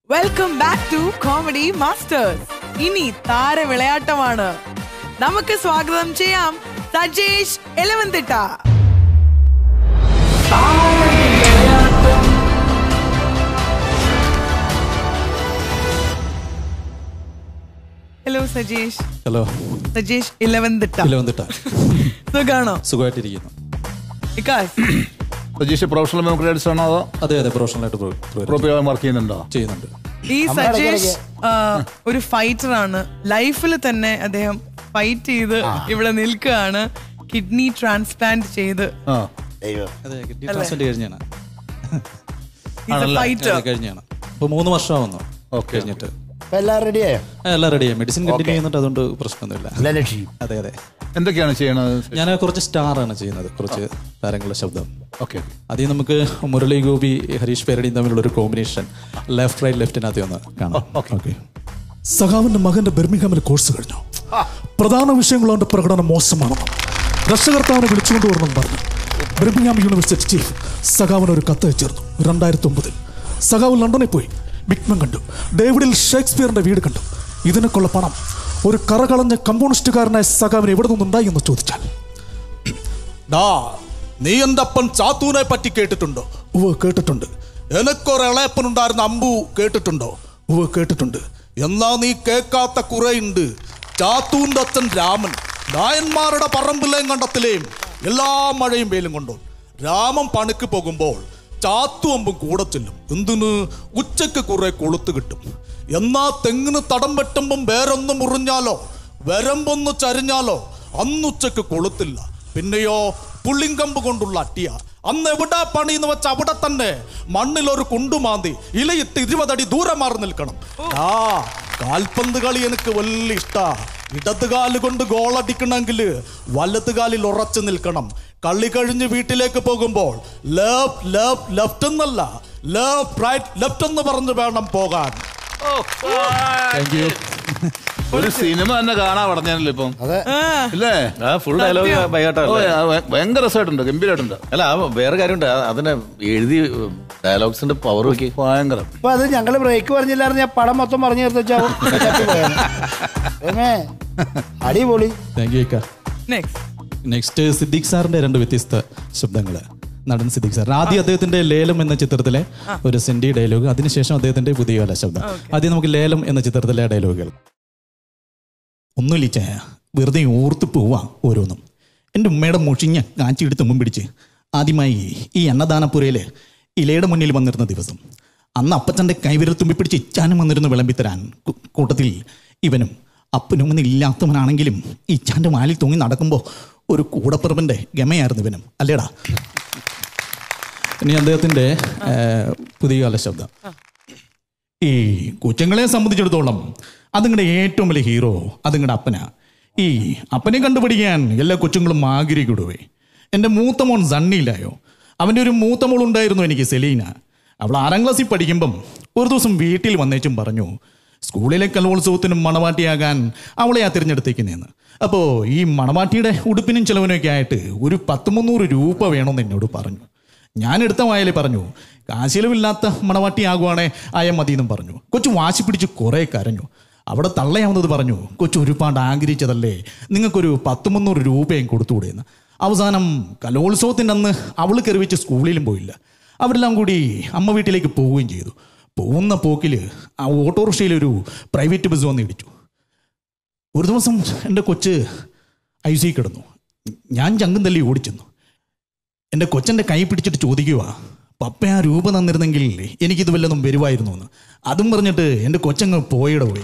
Welcome back to comedy masters ഇനി താര വിളയാട്ടമാണ് നമുക്ക് സ്വാഗതം ചെയ്യാം സജേഷ് എലവന്തിട്ട ഹലോ സജേഷ് ഹലോ സജേഷ് ഇലവന്തിട്ട ഇതിൽ വന്നിട്ടാ സുഖാണോ സുഖമായിട്ടിരിക്കുന്നു വികാസ് സജീഷ് പ്രൊഫഷണൽ മെമ്മോക്രേറ്റ്സ് ആണോ അതോ അതെ അതെ പ്രൊഫഷണലായിട്ട് പ്രോ- പ്രോ- പ്രോപ്പർ വർക്ക് ചെയ്യുന്നുണ്ടോ ചെയ്യുന്നുണ്ട് ഈ സജേഷ് ആ, ഒരു ഫൈറ്റർ ആണ് ലൈഫിൽ തന്നെ അദ്ദേഹം ഫൈറ്റ് ചെയ്ത് ഇവിടെ നിൽക്കുകയാണ് കിഡ്നി ട്രാൻസ്പ്ലാന്റ് ചെയ്ത് ആ അതെ കിഡ്നി ട്രാൻസ്പ്ലാന്റ് കഴിഞ്ഞാണ് ഫൈറ്റർ അതെ, കഴിഞ്ഞാണ് ഇപ്പൊ മൂന്ന് വർഷമാവുന്നു ഓക്കെ കഴിഞ്ഞിട്ട് ഇപ്പൊ എല്ലാം റെഡിയായോ ആ, എല്ലാം റെഡിയായി മെഡിസിൻ കണ്ടിന്യൂ ചെയ്യുന്നുണ്ട് അതുകൊണ്ട് പ്രശ്നമൊന്നുമില്ല എല്ലാ ലക്ഷ്യം അതെ അതെ എന്തൊക്കെയാണ് ചെയ്യണത് ഞാൻ കുറച്ച് സ്റ്റാർ ആണ് ചെയ്യുന്നത് കുറച്ച് താരങ്ങളുടെ ശബ്ദം ഓക്കെ ആദ്യം നമുക്ക് മുരളി ഗോപി ഹരീഷ് പേരടിയും തമ്മിലുള്ള ഒരു കോമ്പിനേഷൻ ലെഫ്റ്റ് റൈറ്റ് ലെഫ്റ്റിനകത്ത് ഒന്ന് കാണാം ഓക്കെ സഖാവിന്റെ മകന്റെ ബെർമിംഗ്ഹാമിൽ കോഴ്സ് കഴിഞ്ഞു പ്രധാന വിഷയങ്ങൾ അവന്റെ പ്രകടനം മോശമാണെന്നും രക്ഷകർത്താവിനെ വിളിച്ചുകൊണ്ടുവരണം പറഞ്ഞു ബെർമിംഗ്ഹാം യൂണിവേഴ്സിറ്റി ചീഫ് സഖാവിന് ഒരു കത്ത് അയച്ചിരുന്നു രണ്ടായിരത്തി ഒമ്പതിൽ സഖാവ് ലണ്ടനിൽ പോയി ബിഗ്മൻ കണ്ടു ഡേവിഡിൽ ഷേക്സ്പിയറിന്റെ വീട് കണ്ടു ഇതിനൊക്കെയുള്ള പണം ഒരു കറകളഞ്ഞ കമ്മ്യൂണിസ്റ്റുകാരനായ സഖാവിന് എവിടെ നിന്നുണ്ടായി എന്ന് ചോദിച്ചാൽ ഡാ നീ എൻ്റെ അപ്പൻ ചാത്തൂനെ പറ്റി കേട്ടിട്ടുണ്ടോ ഉവ കേട്ടിട്ടുണ്ട് എനക്കൊരു ഇളയപ്പനുണ്ടായിരുന്ന അമ്പു കേട്ടിട്ടുണ്ടോ ഉവ കേട്ടിട്ടുണ്ട് എന്നാ നീ കേൾക്കാത്ത കുറേയുണ്ട് ചാത്തൂന്റെ അച്ഛൻ രാമൻ നായന്മാരുടെ പറമ്പിലെയും കണ്ടത്തിലെയും എല്ലാ മഴയും വെയിലും കൊണ്ടു രാമൻ പണിക്ക് പോകുമ്പോൾ ചാത്തു അമ്പും കൂടെ ചെല്ലും എന്തിന് ഉച്ചയ്ക്ക് കുറെ കൊളുത്ത് കിട്ടും എന്നാ തെങ്ങിന് തടം വെട്ടുമ്പം വേറൊന്ന് മുറിഞ്ഞാലോ വരമ്പൊന്ന് ചരിഞ്ഞാലോ അന്നുച്ചയ്ക്ക് കൊളുത്തില്ല പിന്നെയോ പുള്ളിങ്കമ്പ് കൊണ്ടുള്ള അട്ടിയ അന്ന് എവിടെ പണിന്ന് വെച്ച അവിടെ തന്നെ മണ്ണിൽ ഒരു കുണ്ടുമാന്തി ഇലയിട്ട് ഇരുപതടി ദൂരം മാറി നിൽക്കണം ആ കാൽപന്ത് കളി എനിക്ക് വലിയ ഇഷ്ടാ ഇടത് കാല് കൊണ്ട് ഗോളടിക്കണമെങ്കിൽ വലത് കാലിൽ ഉറച്ചു നിൽക്കണം കളി കഴിഞ്ഞ് വീട്ടിലേക്ക് പോകുമ്പോൾ ലെഫ്റ്റ് ലെഫ്റ്റ് ലെഫ്റ്റ് എന്നല്ല ലെഫ്റ്റ് റൈറ്റ് ലെഫ്റ്റ് എന്ന് പറഞ്ഞ് വേണം പോകാൻ താങ്ക് യു ഒരു സിനിമ തന്നെ കാണാൻ പറഞ്ഞല്ലോ ഇപ്പം അതെ ഇല്ലേ ആ ഫുൾ ഡയലോഗ് ഓ, ബൈഹാർട്ടല്ലേ ആ, ഭ- ഭയങ്കര രസമായിട്ടുണ്ട് ഗംഭീരമായിട്ടുണ്ട് അല്ല ആ വേറെ കാര്യമുണ്ട് ആ- അതിനെ എഴുതി ഡയലോഗ്സിന്റെ പവർ നോക്കി ഭയങ്കരം ഇപ്പൊ അത് ഞങ്ങള് ബ്രേക്ക് പറഞ്ഞില്ലായിരുന്നു ഞാൻ പടം മൊത്തം പറഞ്ഞു തീർച്ചാവും അടിപൊളി താങ്ക് യു ഇക്ക നെക്സ്റ്റ് നെക്സ്റ്റ് സിദ്ദീഖ് സാറിന്റെ രണ്ട് വ്യത്യസ്ത ശബ്ദങ്ങൾ നടൻ സിദ്ദീഖ് സാർ ആദ്യം അദ്ദേഹത്തിന്റെ ലേലം എന്ന ചിത്രത്തിലെ ഒരു സെന്റി ഡയലോഗ് അതിനുശേഷം അദ്ദേഹത്തിന്റെ പുതിയ കല ശബ്ദം ആദ്യം നമുക്ക് ലേലം എന്ന ചിത്രത്തിലെ ഡയലോഗുകൾ ഒന്നുമില്ല ചായ വെറുതെ ഓർത്ത് പോവാ ഓരോന്നും എൻ്റെ ഉമ്മയുടെ മുഷിഞ്ഞ കാച്ചിയെടുത്ത് മുമ്പ് പിടിച്ച് ആദ്യമായി ഈ അന്നദാനപ്പുരയിൽ ഇലയുടെ മുന്നിൽ വന്നിരുന്ന ദിവസം അന്ന് അപ്പച്ചൻ്റെ കൈവിരൽ തുമ്പി പിടിച്ച് ഇച്ചാനും വന്നിരുന്നു വിളമ്പിത്തരാൻ കൂ- കൂട്ടത്തിൽ ഇവനും അപ്പനും ഒന്നും ഇല്ലാത്തവനാണെങ്കിലും ഇച്ചാൻ്റെ വാലിൽ തൂങ്ങി നടക്കുമ്പോൾ ഒരു കൂടപ്പിറപ്പിൻ്റെ ഗമയായിരുന്നു ഇവനും അല്ലേടാ ഇനി അദ്ദേഹത്തിൻ്റെ ഏഹ്, പുതിയ കാല ശബ്ദം ഈ കൊച്ചുങ്ങളെ സംബന്ധിച്ചിടത്തോളം അതുങ്ങളുടെ ഏറ്റവും വലിയ ഹീറോ അതുങ്ങളുടെ അപ്പനാ ഈ അപ്പനെ കണ്ടുപിടിക്കാൻ എല്ലാ കൊച്ചുങ്ങളും ആഗ്രഹിക്കൂടുവേ എൻ്റെ മൂത്ത മോൻ സണ്ണിയില്ലായോ അവൻ്റെ ഒരു മൂത്ത മോൾ ഉണ്ടായിരുന്നു എനിക്ക് സെലീന അവൾ ആറാം ക്ലാസ്സിൽ പഠിക്കുമ്പം ഒരു ദിവസം വീട്ടിൽ വന്നേച്ചും പറഞ്ഞു സ്കൂളിലെ കലോത്സവത്തിനും മണവാട്ടിയാകാൻ അവളെ ആ തിരഞ്ഞെടുത്തേക്കുന്നതെന്ന് അപ്പോൾ ഈ മണവാട്ടിയുടെ ഉടുപ്പിനും ചിലവിനൊക്കെ ആയിട്ട് ഒരു പത്ത് മുന്നൂറ് രൂപ വേണമെന്ന് എന്നോട് പറഞ്ഞു ഞാൻ എടുത്ത വായലേ പറഞ്ഞു കാശിലവില്ലാത്ത മണവാട്ടിയാകുവാണേ ആയ മതി എന്നും പറഞ്ഞു കൊച്ചു വാശി പിടിച്ച് കുറേ കരഞ്ഞു അവിടെ തള്ളയാവുന്നത് പറഞ്ഞു കൊച്ചു ഒരുപാട് ആഗ്രഹിച്ചതല്ലേ നിങ്ങൾക്കൊരു പത്ത് മുന്നൂറ് രൂപയും കൊടുത്തുകൂടെയെന്ന് അവസാനം കലോത്സവത്തിൻ്റെ അന്ന് അവൾ കയറി വെച്ച് സ്കൂളിലും പോയില്ല അവരെല്ലാം കൂടി അമ്മ വീട്ടിലേക്ക് പോവുകയും ചെയ്തു പോകുന്ന പോക്കിൽ ആ ഓട്ടോറിക്ഷയിൽ ഒരു പ്രൈവറ്റ് ബസ് വന്ന് ഇടിച്ചു ഒരു ദിവസം എൻ്റെ കൊച്ച് ഐ സി കിടന്നു ഞാൻ ചങ്കും തല്ലി ഓടിച്ചെന്നു എൻ്റെ കൊച്ചൻ്റെ കൈ പിടിച്ചിട്ട് ചോദിക്കുക പപ്പ ആ രൂപ തന്നിരുന്നെങ്കിൽ എനിക്കിത് വല്ലതും വരുമായിരുന്നു എന്ന് അതും പറഞ്ഞിട്ട് എൻ്റെ കൊച്ചങ്ങ് പോയിട പോയി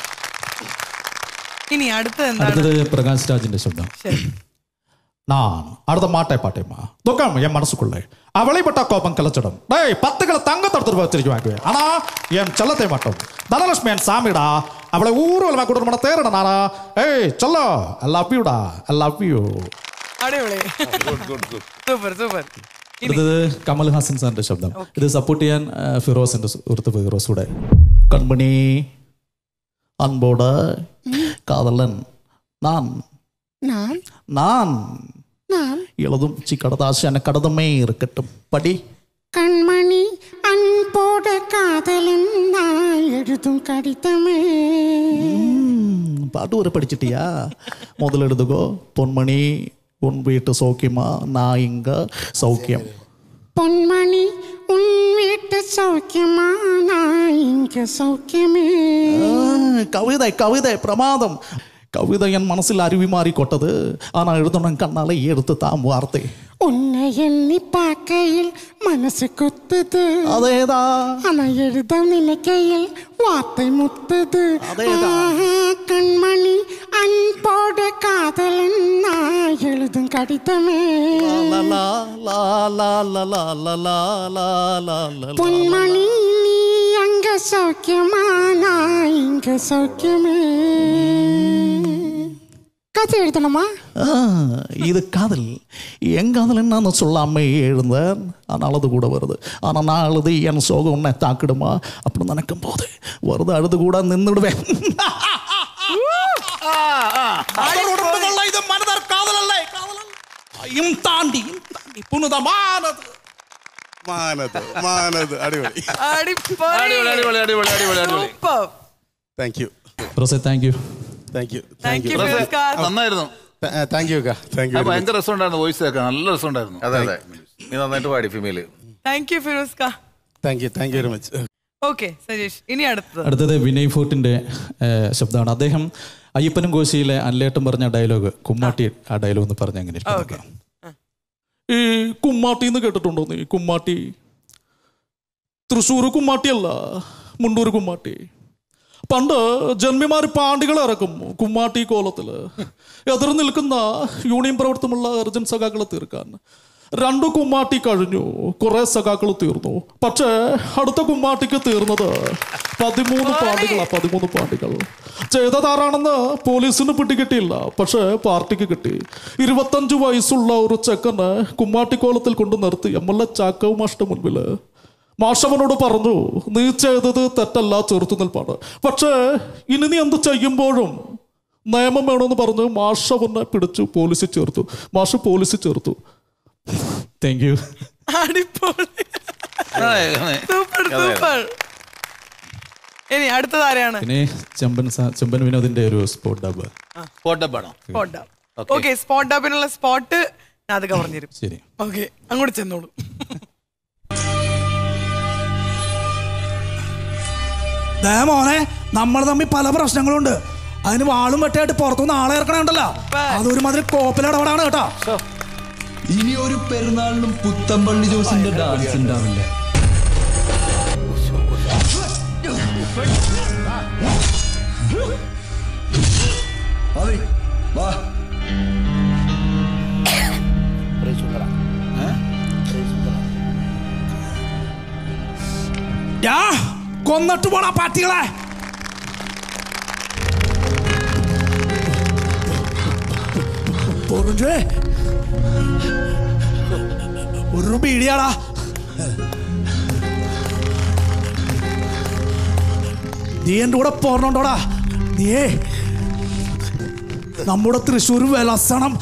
ഇനി അടുത്തത് എന്താണ് അടുത്തത് പ്രകാശ് രാജിന്റെ ശബ്ദം ശരി நான் அடுத்த மாட்டே பாட்டேம்மா துக்கம் என் மனசுக்குள்ளே அவளை பட்டா கோபம் கலைச்சிடும் டேய் பத்து கிலோ தங்கத்தை எடுத்துட்டு போய் வச்சிருக்குவாங்க ஆனா என் செல்லத்தை மட்டும் தனலட்சுமி என் சாமிடா அவளை ஊர்வலமா கூட்டு தேரட நானா ஏய் செல்லோ ஐ லவ் யூடா ஐ லவ் யூ അടിപൊളി സൂപ്പർ സൂപ്പർ അടുത്തത് കമൽ ഹാസൻ സാറിന്റെ ശബ്ദം ഇത് സപ്പോർട്ട് ചെയ്യാൻ ആ, ഫിറോസിന്റെ സുഹൃത്ത് ഫിറോസ് കൂടെ കൺമണി അൻപോട് കാതലൻ നാൻ நான் നാൻ நான் இளதும் சிக்கடதாசி கடதமே இருக்கட்டும் படி கண்மணி அன்போட காதலன் நான் எழுதும் கடிதமே பாட்டு வர படிச்சிட்டியா முதல்ல எடுத்துக்கோ பொன்மணி உன் வீட்டு சௌக்கியமா நான் இங்க சௌக்கியம் பொன்மணி உன் வீட்டு சௌக்கியமா நான் இங்க சௌக்கியமே ആ, കവിത കവിത പ്രമാദം കവിത എൻ മനസ്സിൽ അരുവി മാറിക്കൊട്ടത് ആനാ എഴുതണം കണ്ണാലെ ഈ എടുത്ത് താൻ വാർത്തേ உன்னை எண்ணி பார்க்கையில் மனசு குத்துது അതേതാ ஆனா எழுத நினைக்கையில் வார்த்தை முத்துது அதேதான். ஆஹா, கண்மணி அன்போட காதலன் நான் எழுதும் கடிதமே ലാ, ലാ, ലാ, ലാ, ലാ, ലാ, ലാ, ലാ, ലാ, ലാ, ലാ. பொன்மணி நீ அங்க சௌக்கியமா நான் இங்க சௌக்கியமே கதை எழுதணுமா ஆ, இது காதல் என் காதல் என்னன்னு சொல்லாம எழுந்தேன் ஆனால் அது கூட வருது ஆனால் நான் அழுது என் சோகம் உன்னை தாக்கிடுமா அப்படி நினைக்கும் போது வருது அழுது கூட நின்றுடுவேன் ഇത് മനിതർ കാതലല്ലേ കാതലും താണ്ടി താണ്ടി പുനിതമാനത് മാനത് മാനത് അടിപൊളി അടിപൊളി അടിപൊളി അടിപൊളി അടിപൊളി അടിപൊളി super thank you thank you thank you thank you റസേ, ഫിറോസ്കാർ നന്നായിരുന്നു താങ്ക് യു താങ്ക് ആ, യു ഭയങ്കര രസമുണ്ടായിരുന്നു വോയിസ് കേൾക്കാൻ നല്ല രസമുണ്ടായിരുന്നു അതെ അതെ നീ നന്നായിട്ട് പാടി ഫിമെയില് താങ്ക് യു ഫിറോസ്കാർ thank you thank you very much okay Sajeesh ഇനി അടുത്തത് അടുത്തത് വിനയ് ഫോർട്ടിന്റെ ഏഹ്, ശബ്ദമാണ് അദ്ദേഹം അയ്യപ്പനും കോശിയിലെ അല്ലേട്ടൻ പറഞ്ഞ ഡയലോഗ് കുമ്മാട്ടി ആ ഡയലോഗ് എന്ന് പറഞ്ഞ എങ്ങനെ ഇഷ്ടം ഓക്കെ ഈ കുമ്മാട്ടി എന്ന് കേട്ടിട്ടുണ്ടോ നീ കുമ്മാട്ടി തൃശ്ശൂർ കുമ്മാട്ടിയല്ല മുണ്ടൂർ കുമ്മാട്ടി പണ്ട് ജന്മിമാർ പാണ്ടികൾ ഇറക്കും കുമ്മാട്ടി കോലത്തില് എതിർ നിൽക്കുന്ന യൂണിയൻ പ്രവർത്തനമുള്ള അർജൻ സഖാക്കളെ തീർക്കാൻ രണ്ടു കുമ്മാട്ടി കഴിഞ്ഞു കുറെ സഖാക്കൾ തീർന്നു പക്ഷേ അടുത്ത കുമ്മാട്ടിക്ക് തീർന്നത് പതിമൂന്ന് പാണ്ടികളാ പതിമൂന്ന് പാണ്ടികൾ ചെയ്തതാരാണെന്ന് പോലീസിന് പിടികിട്ടിയില്ല പക്ഷേ പാർട്ടിക്ക് കിട്ടി ഇരുപത്തഞ്ച് വയസ്സുള്ള ഒരു ചെക്കന് കുമ്മാട്ടിക്കോലത്തിൽ കൊണ്ട് നിർത്തി എം എൽ എ ചാക്കവ് മാഷ്ട മുൻപില് മാഷവനോട് പറഞ്ഞു നീ ചെയ്തത് തെറ്റല്ല ചെറുത്തു നിൽപ്പാണ് പക്ഷേ ഇനി നീ എന്ത് ചെയ്യുമ്പോഴും നിയമം വേണമെന്ന് പറഞ്ഞ് മാഷവനെ പിടിച്ചു പോലീസിൽ ചേർത്തു മാഷ് പോലീസിൽ ചേർത്തു താങ്ക് യു അടിപൊളി സൂപ്പർ സൂപ്പർ ഇനി അടുത്തത് ആരെയാണ് പിന്നെ ചെമ്പൻ സ- ചെമ്പൻ വിനോദിന്റെ ഒരു spot dub Kottappadam spot dub okay spot ഡബിനുള്ള സ്പോട്ട് ഞാൻ അത് പറഞ്ഞു തരും ശരി ഓക്കെ അങ്ങോട്ട് ചെന്നോളൂ ദേ മോനെ നമ്മൾ തമ്മിൽ പല പ്രശ്നങ്ങളുണ്ട് അതിന് വാളും വെട്ടായിട്ട് പുറത്തുനിന്ന് ആളെ ഇറക്കണുണ്ടല്ലോ അതൊരുമാതിരി കോപ്പിലിടപെടാണ് കേട്ടോ ഇനി ഒരു പെരുന്നാളിനും പുത്തമ്പള്ളി ജോസിന്റെ ഡാൻസ് ഉണ്ടാവില്ല അതെ വാ യാ കൊന്നിട്ട് പോണ പട്ടികളെ പൊറിഞ്ചേ ഒരു പീടിയാടാ നീ എൻ്റെ കൂടെ പോരണോണ്ടോടാ നീയേ നമ്മുടെ തൃശ്ശൂർ വിലസണം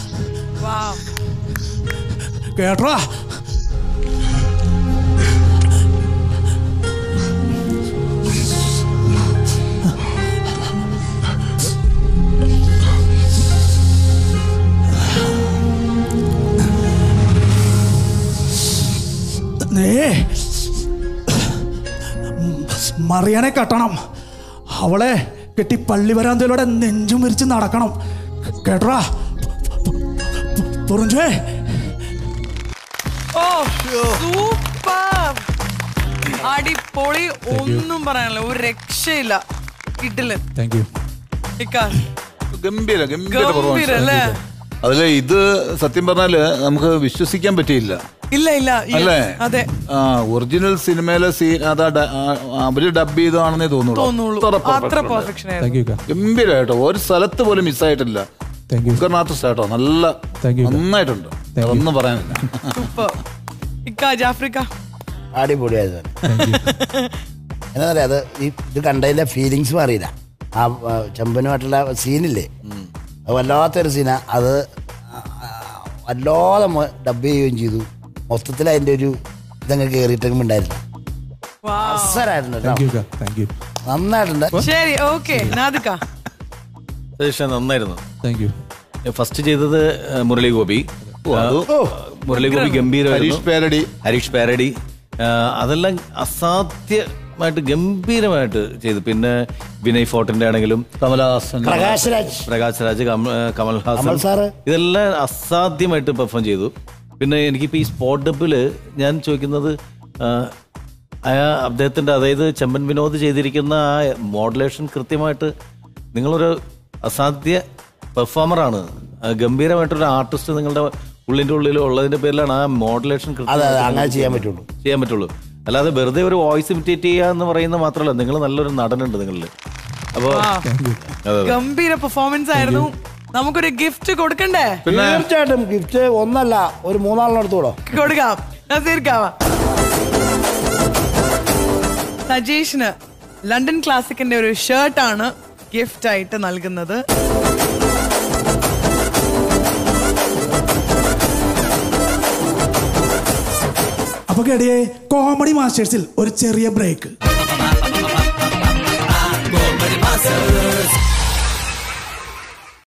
കേട്ടോടാ നീ മറിയാനെ കെട്ടണം അവളെ കെട്ടി പള്ളി വരാന്തയിലൂടെ നെഞ്ചും വിരിച്ച് നടക്കണം കേട്ടോടാ തുറഞ്ചേ ഓ സൂപ്പർ അടിപൊളി ഒന്നും പറയാനില്ല ഒരു രക്ഷയില്ല കിട്ടില്ല താങ്ക് യു ഇക്കാർ ഗംഭീര ഗംഭീര ഗംഭീര അല്ലേ പെർഫോമൻസ് അതില് ഇത് സത്യം പറഞ്ഞാല് നമുക്ക് വിശ്വസിക്കാൻ പറ്റിയില്ല ഇല്ല ഇല്ല yes, അല്ലേ അതെ ആ ഒറിജിനൽ സിനിമയിലെ സീൻ അതാ ഡ- ആ, അവര് ഡബ് ചെയ്താണെന്നേ തോന്നുള്ളൂ തോന്നുള്ളൂ അത്ര അത്ര perfection ഉണ്ട്. പെർഫെക്ഷൻ താങ്ക് ആയിരുന്നു യു ഗംഭീരമായിട്ടോ ഒരു സ്ഥലത്ത് പോലും മിസ്സായിട്ടില്ല താങ്ക് യു ഉഗ്രനാഥ് കേട്ടോ നല്ല Thank you. നന്നായിട്ടുണ്ട് ഒന്നും പറയാനില്ല സൂപ്പർ ഇക്ക ജാഫ്രിക്ക അടിപൊളിയായിരുന്നു എന്താ പറയാ അത് ഈ ഇത് കണ്ടതിന്റെ ഫീലിങ്സ് മാറിയില്ല ആ ആ, ചെമ്പനുമായിട്ടുള്ള സീനില്ലേ അത് വല്ലാത്തൊരു സീനാ അത് ആ, ആ, വല്ലാതെ ഡബ് ചെയ്യുകയും ചെയ്തു മൊത്തത്തിൽ അതിന്റെ ഒരു ഇതങ്ങ് കയറിയിട്ടൊന്നും ഉണ്ടായില്ല വാ അവസരമായിരുന്നു കേട്ടോ താങ്ക് യു താങ്ക് യു നന്നായിട്ടുണ്ട് ശരി ഓക്കെ നാദിക്ക സജീഷ നന്നായിരുന്നു താങ്ക് യു ഫസ്റ്റ് ചെയ്തത് ആ, മുരളി ഗോപി ആ, മുരളി ഗോപി ഹരീഷ് ഗംഭീരമായിരുന്നു പേരടി ഹരീഷ് പാരഡി ആ, അതെല്ലാം അസാധ്യമായിട്ട് ഗംഭീരമായിട്ട് ചെയ്തു പിന്നെ വിനയ് ഫോർട്ടിന്റെ ആണെങ്കിലും കമലഹാസൻ പ്രകാശ് രാജ് പ്രകാശ് രാജ് കമ- കമൽ കമൽ ഹാസൻ സാറ് ഇതെല്ലാം അസാധ്യമായിട്ട് പെർഫോം ചെയ്തു പിന്നെ എനിക്കിപ്പോൾ ഈ സ്പോട്ട് ഡബില് ഞാൻ ചോദിക്കുന്നത് ആ, ആ അദ്ദേഹത്തിന്റെ അതായത് ചെമ്പൻ വിനോദ് ചെയ്തിരിക്കുന്ന ആ മോഡുലേഷൻ കൃത്യമായിട്ട് നിങ്ങളൊരു അസാധ്യ പെർഫോമറാണ് ഗംഭീരമായിട്ടൊരു ആർട്ടിസ്റ്റ് നിങ്ങളുടെ ഉള്ളിന്റെ ഉള്ളിൽ ഉള്ളതിന്റെ പേരിലാണ് ആ മോഡുലേഷൻ അതെ അതെ അങ്ങനെ ചെയ്യാൻ പറ്റുള്ളൂ ചെയ്യാൻ പറ്റുള്ളൂ അല്ലാതെ വെറുതെ ഒരു വോയിസ് ഇമിറ്റേറ്റ് ചെയ്യുക എന്ന് പറയുന്നത് മാത്രമല്ല നിങ്ങൾ നല്ലൊരു നടനുണ്ട് നിങ്ങളിൽ അപ്പോൾ അതെ അതെ ഗംഭീര പെർഫോമൻസ് ആയിരുന്നു നമുക്കൊരു ഗിഫ്റ്റ് കൊടുക്കണ്ടേ തീർച്ചയായിട്ടും ഗിഫ്റ്റ് ഒന്നല്ല ഒരു മൂന്നാളിനെ എടുത്തോളൂ കൊടുക്കാം നസീർക്കാവ സജീഷിന് ലണ്ടൻ ക്ലാസിക്കിന്റെ ഒരു ഷർട്ടാണ് ഗിഫ്റ്റ് ആയിട്ട് നൽകുന്നത് അപ്പൊ കേടിയേ കോമഡി മാസ്റ്റേഴ്സിൽ ഒരു ചെറിയ ബ്രേക്ക് Comedy Master.